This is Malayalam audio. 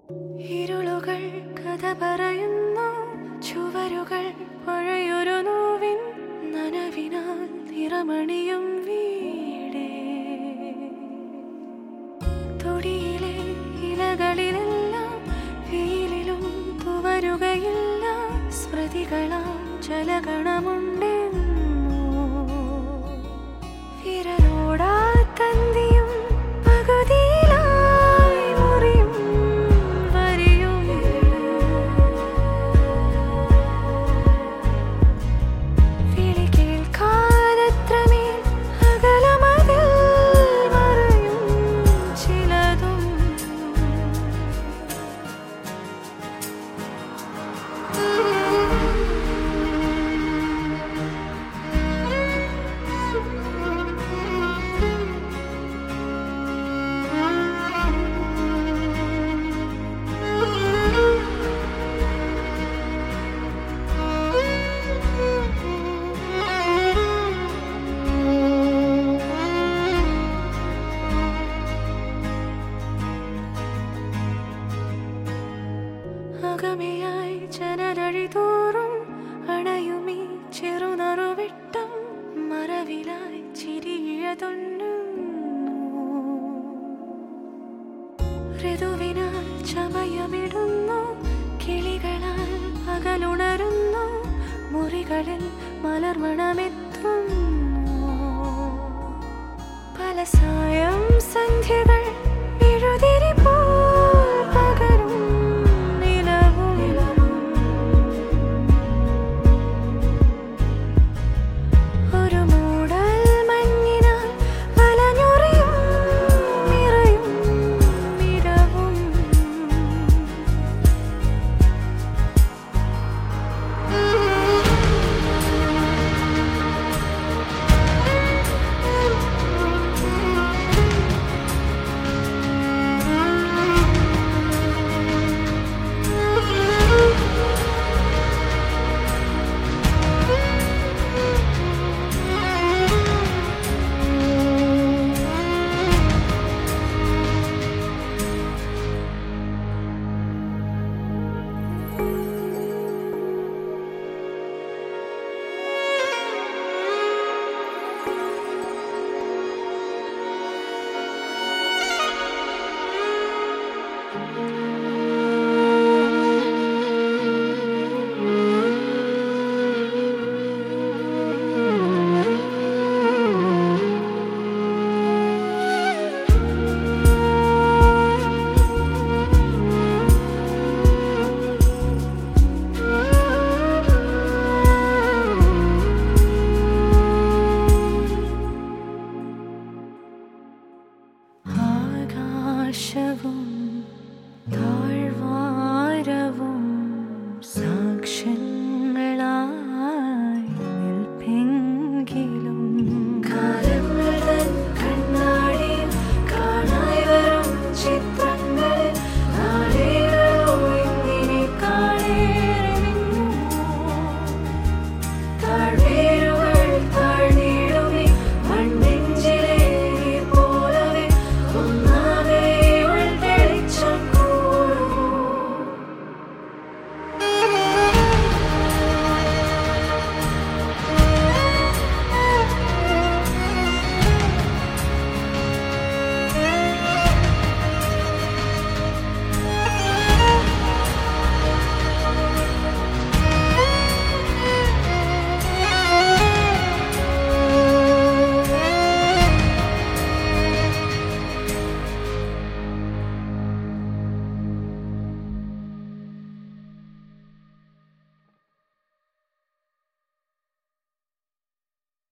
ഇരുളുകൾ കഥ പറയുന്നു ചുവരുകൾ പഴയൊരു നോവിൻ നനവിനാൽ നിറമണിയും വീടേ തൊടിയിലെ ഇലകളിലെല്ലാം വെയിലിലും തുവരുകയില്ല സ്മൃതികളാം ജലഗണമുണ്ടെന്നോ വിരലോടാ തന്തിയും പകുതിയിലായി മുറിയും വരിയും വിളി കേൾക്കാതത്രമേൽ അകലമതിൽ മറയും ചിലതും അകമയായി ജനലഴി തോറും അണയുമീ ചെറുനറുവിട്ടം മറവിലായി ചിരിയതൊന്നു ഋതുവിനാൽ ചമയമിടുന്നു കിളികളാൽ പകലുണരുന്നു മുറികളിൽ മലർമണമെത്തുന്നു പല സായം സന്ധ്യകൾ എഴുതിരി പോൽ പകരും നിലവും ഒരു മൂടൽ മഞ്ഞിനാൽ വലഞ്ഞുറിയും നിറയും നിരവും ആകാശവും